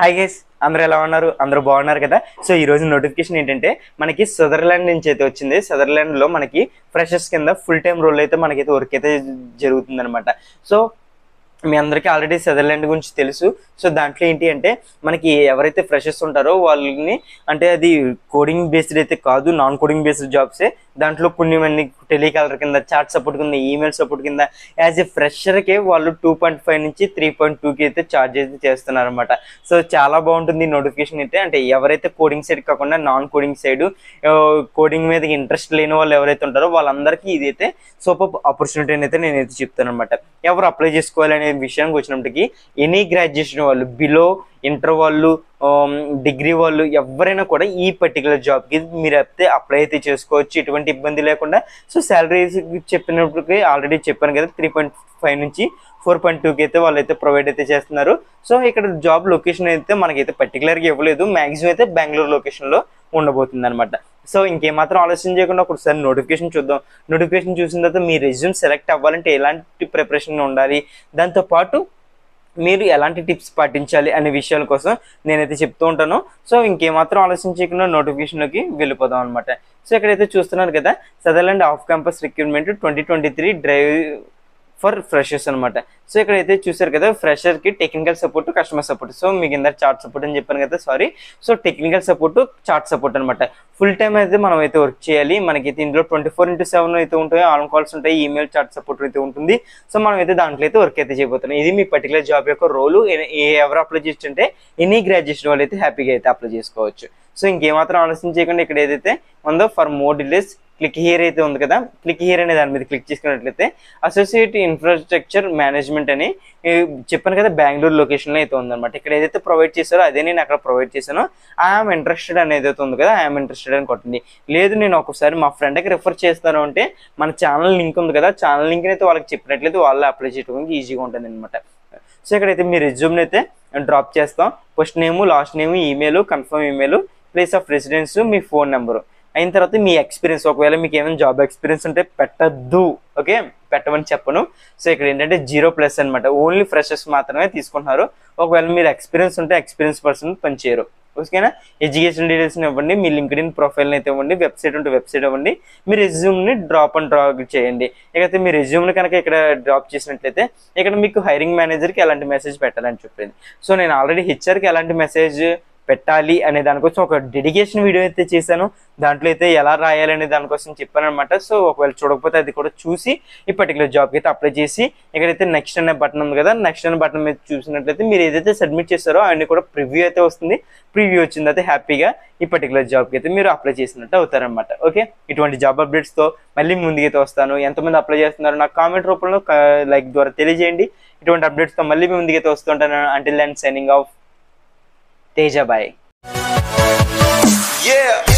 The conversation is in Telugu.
హాయ్ గైస్ అందరూ ఎలా ఉన్నారు అందరూ బాగున్నారు కదా సో ఈ రోజు నోటిఫికేషన్ ఏంటంటే మనకి సదర్లాండ్ నుంచి అయితే వచ్చింది సదర్లాండ్ లో మనకి ఫ్రెషర్స్ కింద ఫుల్ టైం రోల్ అయితే మనకైతే వర్క్ అయితే జరుగుతుంది అనమాట సో మీ అందరికీ ఆల్రెడీ సదర్లాండ్ గురించి తెలుసు సో దాంట్లో ఏంటి అంటే మనకి ఎవరైతే ఫ్రెషర్స్ ఉంటారో వాళ్ళని అంటే అది కోడింగ్ బేస్డ్ అయితే కాదు నాన్ కోడింగ్ బేస్డ్ జాబ్సే దాంట్లో కొన్ని మంది టెలికాలర్ కింద చాట్ సపోర్ట్ కింద ఈమెయిల్ సపోర్ట్ కింద యాజ్ ఏ ఫ్రెషర్కే వాళ్ళు టూ పాయింట్ ఫైవ్ నుంచి త్రీ పాయింట్ టూకి అయితే ఛార్జ్ అయితే చేస్తున్నారు అనమాట సో చాలా బాగుంటుంది నోటిఫికేషన్ అయితే అంటే ఎవరైతే కోడింగ్ సైడ్ కాకుండా నాన్ కోడింగ్ సైడ్ కోడింగ్ మీద ఇంట్రెస్ట్ లేని వాళ్ళు ఎవరైతే ఉంటారో వాళ్ళందరికీ ఇదైతే సూపర్ ఆపర్చునిటీ అయితే నేనైతే చెప్తాను అనమాట ఎవరు అప్లై చేసుకోవాలి అనే విషయానికి వచ్చినప్పటికీ ఎనీ గ్రాడ్యుయేషన్ వాళ్ళు బిలో ఇంటర్ వాళ్ళు డిగ్రీ వాళ్ళు ఎవరైనా కూడా ఈ పర్టికులర్ జాబ్కి మీరు అయితే అప్లై అయితే చేసుకోవచ్చు ఎటువంటి ఇబ్బంది లేకుండా సో శాలరీ చెప్పినప్పటికీ ఆల్రెడీ చెప్పాను కదా త్రీ పాయింట్ ఫైవ్ నుంచి ఫోర్ పాయింట్ టూకి అయితే వాళ్ళు అయితే ప్రొవైడ్ అయితే చేస్తున్నారు సో ఇక్కడ జాబ్ లొకేషన్ అయితే మనకైతే పర్టికులర్గా ఇవ్వలేదు మ్యాక్సిమం అయితే బెంగళూరు లొకేషన్లో ఉండబోతుంది అనమాట సో ఇంకేమాత్రం ఆలోచన చేయకుండా ఒకసారి నోటిఫికేషన్ చూద్దాం నోటిఫికేషన్ చూసిన తర్వాత మీ రెజ్యూమ్ సెలెక్ట్ అవ్వాలంటే ఎలాంటి ప్రిపరేషన్ ఉండాలి దాంతోపాటు మీరు ఎలాంటి టిప్స్ పాటించాలి అనే విషయాల కోసం నేనైతే చెప్తూ ఉంటాను సో ఇంకేమాత్రం ఆలోచన చేయకుండా నోటిఫికేషన్లోకి వెళ్ళిపోదాం అనమాట సో ఇక్కడైతే చూస్తున్నారు కదా Sutherland off campus recruitment twenty twenty three drive for freshers అనమాట సో ఇక్కడైతే చూసారు కదా ఫ్రెషర్ కి technical support customer support so మీకు ఇందాక చార్ట్ సపోర్ట్ అని చెప్పాను కదా sorry so technical support chat support అనమాట ఫుల్ టైం అయితే మనం అయితే వర్క్ చేయాలి మనకైతే ఇందులో ట్వంటీ ఫోర్ ఇంటూ సెవెన్ అయితే ఉంటాయి ఆన్ కాల్స్ ఉంటాయి ఈమెయిల్ చార్ట్ సపోర్ట్ అయితే ఉంటుంది సో మనం అయితే దాంట్లో అయితే వర్క్ అయితే చేయబోతున్నాం ఇది మీ పర్టికులర్ జాబ్ యొక్క రోలు ఎవరు అప్లై చేస్తుంటే ఎనీ గ్రాడ్యుయేషన్ వాళ్ళు అయితే హ్యాపీగా అయితే అప్లై చేసుకోవచ్చు సో ఇంకేమాత్రం ఆలోచన చేయకుండా ఇక్కడ ఏదైతే ఉందో for more details click here అయితే ఉంది కదా క్లిక్ హియర్ అనే దాని మీద క్లిక్ చేసుకున్నట్లయితే అసోసియేట్ ఇన్ఫ్రాస్ట్రక్చర్ మేనేజ్మెంట్ అని ఈ చెప్పాను కదా బెంగళూరు లొకేషన్లో అయితే ఉందన్నమాట ఇక్కడ ఏదైతే ప్రొవైడ్ చేశారో అదే నేను అక్కడ ప్రొవైడ్ చేశాను ఐఎమ్ ఇంట్రెస్టెడ్ అనేది అయితే ఉంది కదా ఐఎమ్ ఇంట్రెస్టెడ్ అని కొట్టింది లేదు నేను ఒకసారి మా ఫ్రెండ్కి రిఫర్ చేస్తాను అంటే మన ఛానల్ లింక్ ఉంది కదా ఛానల్ లింక్ అయితే వాళ్ళకి చెప్పినట్లయితే వాళ్ళు అప్లై చేయడానికి ఈజీగా ఉంటుంది అనమాట సో ఇక్కడైతే మీ రెజ్యూమ్ని అయితే డ్రాప్ చేస్తాం first name last name email confirm email place of residence మీ ఫోన్ నెంబరు అయిన తర్వాత మీ ఎక్స్పీరియన్స్ ఒకవేళ మీకు ఏమైనా జాబ్ ఎక్స్పీరియన్స్ ఉంటే పెట్టద్దు ఓకే పెట్టమని చెప్పను సో ఇక్కడ ఏంటంటే జీరో ప్లస్ అనమాట ఓన్లీ ఫ్రెషర్స్ మాత్రమే తీసుకుంటున్నారు ఒకవేళ మీరు ఎక్స్పీరియన్స్ ఉంటే ఎక్స్పీరియన్స్ పర్సన్ పనిచేయరు ఓకేనా ఎడ్యుకేషన్ డీటెయిల్స్ ఇవ్వండి మీ లింక్డ్ ఇన్ ప్రొఫైల్ని అయితే ఇవ్వండి వెబ్సైట్ ఉంటే వెబ్సైట్ ఇవ్వండి మీ రెజ్యూమ్ని డ్రాప్ అండ్ డ్రాప్ చేయండి ఇకైతే మీ రెజ్యూమ్ని కనుక ఇక్కడ డ్రాప్ చేసినట్లయితే ఇక్కడ మీకు హైరింగ్ మేనేజర్కి ఎలాంటి మెసేజ్ పెట్టాలని చెప్పింది సో నేను ఆల్రెడీ హెచ్ఆర్కి ఎలాంటి మెసేజ్ పెట్టాలి అనే దానికోసం ఒక డెడికేషన్ వీడియో అయితే చేశాను దాంట్లో అయితే ఎలా రాయాలి అనే దానికోసం చెప్పాను అనమాట సో ఒకవేళ చూడకపోతే అది కూడా చూసి ఈ పర్టికులర్ జాబ్కి అయితే అప్లై చేసి ఇక్కడైతే నెక్స్ట్ అనే బటన్ ఉంది కదా నెక్స్ట్ అనే బటన్ మీద చూసినట్లయితే మీరు ఏదైతే సబ్మిట్ చేస్తారో అవన్నీ కూడా ప్రివ్యూ అయితే వస్తుంది ప్రివ్యూ వచ్చింది అయితే హ్యాపీగా ఈ పర్టికులర్ జాబ్కి అయితే మీరు అప్లై చేసినట్టు అవుతారనమాట ఓకే ఇటువంటి జాబ్ అప్డేట్స్తో మళ్ళీ ముందుకైతే వస్తాను ఎంతమంది అప్లై చేస్తున్నారు నాకు కామెంట్ రూపంలో లైక్ ద్వారా తెలియజేయండి ఇటువంటి అప్డేట్స్తో మళ్ళీ మీ ముందుకైతే వస్తుంటాను until and signing off Teja bye Yeah.